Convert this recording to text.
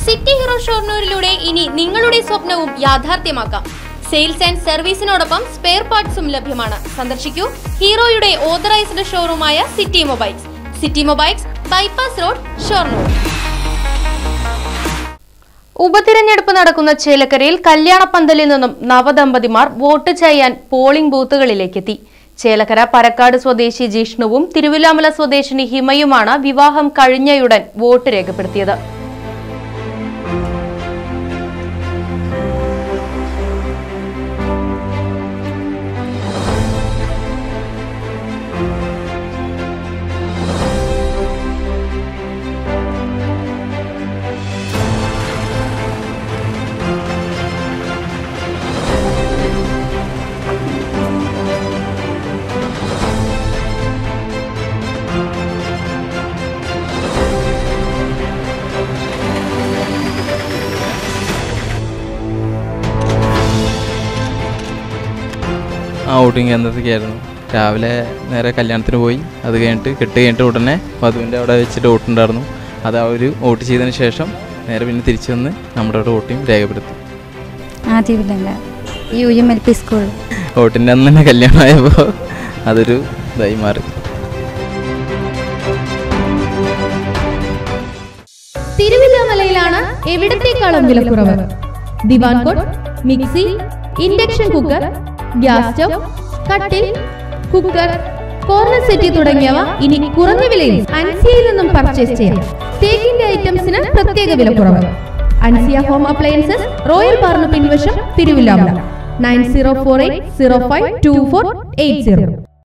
city hero ഷോർണൂരിലൂടെ ഇനി നിങ്ങളുടെ സ്വപ്നവും യാഥാർത്ഥ്യമാക്കാം സെയിൽസ് ആൻഡ് സർവീസിനോടൊപ്പം സ്പെയർ പാർട്സും ലഭ്യമാണ് സന്ദർശിക്കൂ ഹീറോയുടെ ഓതറൈസ്ഡ് ഷോറൂമായ city mobiles city mobiles bypass road Shoranur ഉപതിരഞ്ഞെടുപ്പ് നടക്കുന്ന ചേലക്കരയിൽ കല്യാണപ്പന്തലിൽ നിന്നും നവദമ്പതിമാർ വോട്ട് ചെയ്യാൻ പോളിംഗ് ബൂത്തുകളിലേക്കെത്തി ചേലക്കര പരക്കാട് സ്വദേശി ജിഷ്ണുവും തിരുവില്ലാമല സ്വദേശിനി ഹിമയുമാണ് വിവാഹം കഴിഞ്ഞയുടൻ വോട്ട് രേഖപ്പെടുത്തിയത് ആ വോട്ടിംഗ് കേന്ദ്രത്തിലേക്കായിരുന്നു രാവിലെ നേരെ കല്യാണത്തിന് പോയി അത് കഴിഞ്ഞിട്ട് കെട്ട് കഴിഞ്ഞിട്ട് ഉടനെ വധുവിൻ്റെ അവിടെ വെച്ചിട്ട് വോട്ടുണ്ടായിരുന്നു അത് അവർ വോട്ട് ചെയ്തതിന് ശേഷം നേരെ പിന്നെ തിരിച്ചു വന്ന് നമ്മുടെ അവിടെ വോട്ടിംഗ് രേഖപ്പെടുത്തി ആദ്യമില്ല U M L P school വോട്ടിൻ്റെ അന്ന് തന്നെ കല്യാണമായപ്പോൾ അതൊരു ഇതായി മാറി തിരുവില്ലാമലയിലാണ് എവിടത്തേക്കാളും വിലക്കുറവ് divan cot mixie induction cooker gas stove കട്ടിൽ കുക്കർ കോർണർ സെറ്റി തുടങ്ങിയവ ഇനി കുറഞ്ഞ വിലയിൽ അൻസിയയിൽ നിന്നും പർച്ചേസ് ചെയ്യാം തേക്കിന്റെ ഐറ്റംസിന് പ്രത്യേക വിലക്കുറവ് അൻസിയ ഹോം അപ്ലയൻസസ് റോയൽ പാർന്ന് പിൻവശം Thiruvilwamala nine zero four eight zero five two four eight zero